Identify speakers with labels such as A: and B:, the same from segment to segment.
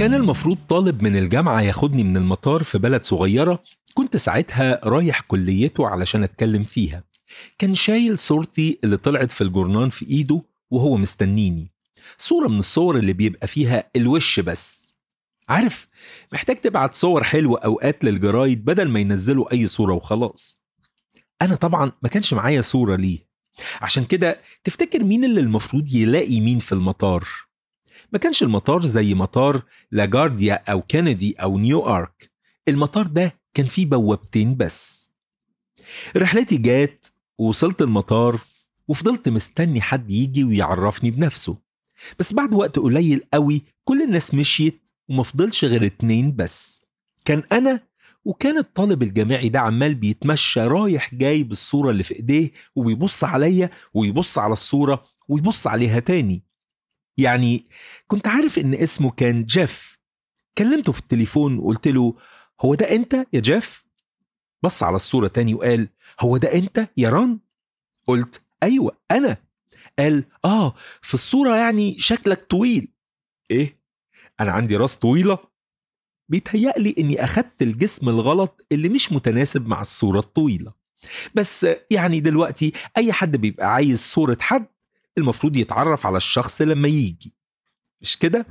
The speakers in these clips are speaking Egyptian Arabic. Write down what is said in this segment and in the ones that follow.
A: كان المفروض طالب من الجامعة ياخدني من المطار في بلد صغيرة كنت ساعتها رايح كليته علشان أتكلم فيها كان شايل صورتي اللي طلعت في الجورنان في إيده وهو مستنيني صورة من الصور اللي بيبقى فيها الوش بس عارف محتاج تبعت صور حلوة أوقات للجرايد بدل ما ينزلوا أي صورة وخلاص أنا طبعا ما كانش معايا صورة ليه عشان كده تفتكر مين اللي المفروض يلاقي مين في المطار ما كانش المطار زي مطار لاجارديا أو كندي أو نيويورك المطار ده كان فيه بوابتين بس رحلتي جات ووصلت المطار وفضلت مستني حد يجي ويعرفني بنفسه بس بعد وقت قليل قوي كل الناس مشيت ومفضلش غير اتنين بس كان أنا وكان الطالب الجامعي ده عمال بيتمشى رايح جاي بالصورة اللي في ايديه وبيبص عليا ويبص على الصورة ويبص عليها تاني يعني كنت عارف ان اسمه كان جيف كلمته في التليفون وقلت له هو ده انت يا جيف بص على الصورة تاني وقال هو ده انت يا ران قلت ايوه انا قال اه في الصورة يعني شكلك طويل ايه انا عندي راس طويلة بيتهيألي اني اخدت الجسم الغلط اللي مش متناسب مع الصورة الطويلة بس يعني دلوقتي اي حد بيبقى عايز صورة حد المفروض يتعرف على الشخص لما يجي مش كده؟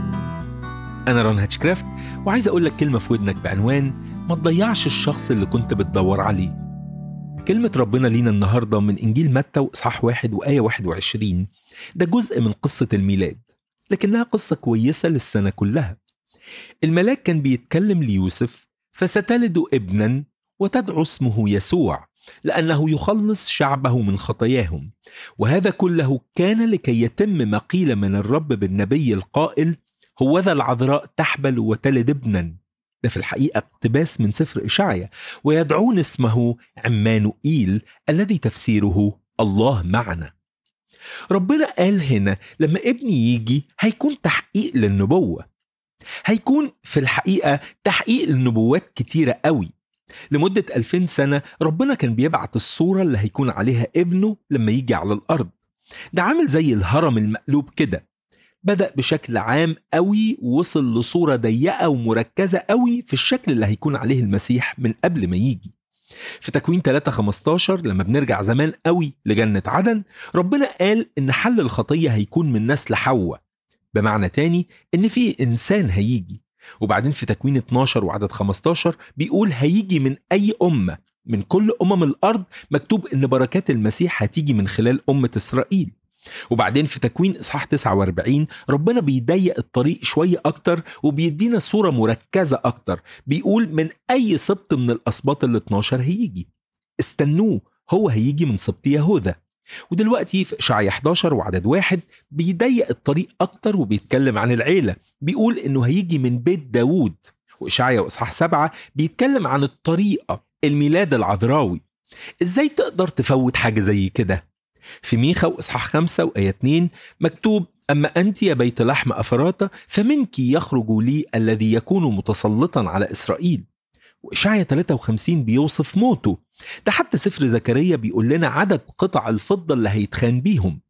A: أنا ران هاتشكرافت وعايز أقول لك كلمة في ودنك بعنوان ما تضيعش الشخص اللي كنت بتدور عليه كلمة ربنا لينا النهاردة من إنجيل متى وإصحاح واحد وآية 21 ده جزء من قصة الميلاد لكنها قصة كويسة للسنة كلها الملاك كان بيتكلم ليوسف فستلد ابنا وتدعو اسمه يسوع لأنه يخلص شعبه من خطاياهم وهذا كله كان لكي يتم ما قيل من الرب بالنبي القائل هوذا العذراء تحبل وتلد ابنا ده في الحقيقة اقتباس من سفر إشعيا ويدعون اسمه عمانوئيل الذي تفسيره الله معنا ربنا قال هنا لما ابني يجي هيكون تحقيق للنبوة هيكون في الحقيقة تحقيق للنبوات كتيرة قوي لمدة 2000 سنة ربنا كان بيبعت الصورة اللي هيكون عليها ابنه لما يجي على الأرض ده عامل زي الهرم المقلوب كده بدأ بشكل عام قوي ووصل لصورة ضيقة ومركزة قوي في الشكل اللي هيكون عليه المسيح من قبل ما يجي في تكوين 3 15 لما بنرجع زمان قوي لجنة عدن ربنا قال إن حل الخطية هيكون من نسل حواء بمعنى تاني إن في إنسان هيجي وبعدين في تكوين 12 وعدد 15 بيقول هيجي من أي أمة من كل أمم الأرض مكتوب إن بركات المسيح هتيجي من خلال أمة إسرائيل وبعدين في تكوين إصحاح 49 ربنا بيضيق الطريق شوية أكتر وبيدينا صورة مركزة أكتر بيقول من أي سبط من الأسباط ال 12 هيجي استنوه هو هيجي من سبط يهوذا ودلوقتي في إشعيا 11 وعدد واحد بيضيق الطريق أكتر وبيتكلم عن العيلة بيقول إنه هيجي من بيت داوود وإشعيا وإصحاح سبعة بيتكلم عن الطريقة الميلاد العذراوي إزاي تقدر تفوت حاجة زي كده في ميخا وإصحاح خمسة وآية 2 مكتوب أما أنت يا بيت لحم أفراطة فمنك يخرج لي الذي يكون متسلطا على إسرائيل وإشعيا 53 بيوصف موته ده حتى سفر زكريا بيقول لنا عدد قطع الفضة اللي هيتخان بيهم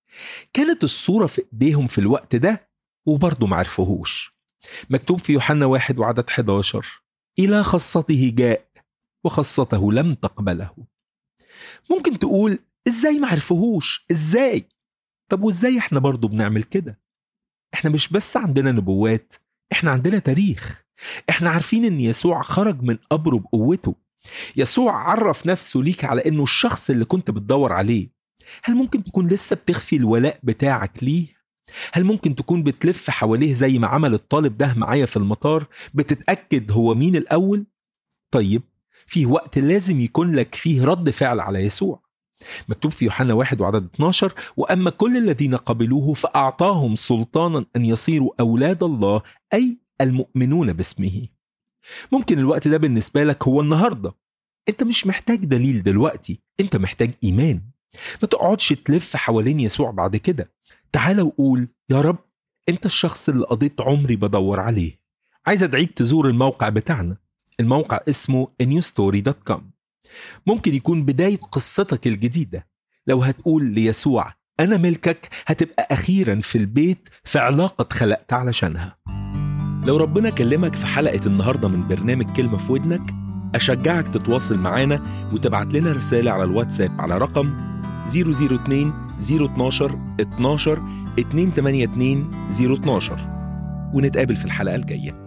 A: كانت الصورة في إيديهم في الوقت ده وبرضه معرفوهوش مكتوب في يوحنا واحد وعدد 11 إلى خاصته جاء وخاصته لم تقبله ممكن تقول ازاي معرفوهوش ازاي طب وازاي احنا برضه بنعمل كده احنا مش بس عندنا نبوات احنا عندنا تاريخ احنا عارفين ان يسوع خرج من قبره بقوته يسوع عرف نفسه ليك على انه الشخص اللي كنت بتدور عليه هل ممكن تكون لسه بتخفي الولاء بتاعك ليه هل ممكن تكون بتلف حواليه زي ما عمل الطالب ده معايا في المطار بتتأكد هو مين الأول؟ طيب في وقت لازم يكون لك فيه رد فعل على يسوع مكتوب في يوحنا واحد وعدد 12 وأما كل الذين قبلوه فأعطاهم سلطانا أن يصيروا أولاد الله أي المؤمنون باسمه ممكن الوقت ده بالنسبة لك هو النهاردة انت مش محتاج دليل دلوقتي انت محتاج ايمان ما تقعدش تلف حوالين يسوع بعد كده تعال وقول يا رب انت الشخص اللي قضيت عمري بدور عليه عايز ادعيك تزور الموقع بتاعنا الموقع اسمه newstory.com ممكن يكون بداية قصتك الجديدة لو هتقول ليسوع أنا ملكك هتبقى أخيرا في البيت في علاقة اتخلقت علشانها لو ربنا كلمك في حلقة النهاردة من برنامج كلمة في ودنك أشجعك تتواصل معانا وتبعت لنا رسالة على الواتساب على رقم 002 012 12 282 012 ونتقابل في الحلقة الجاية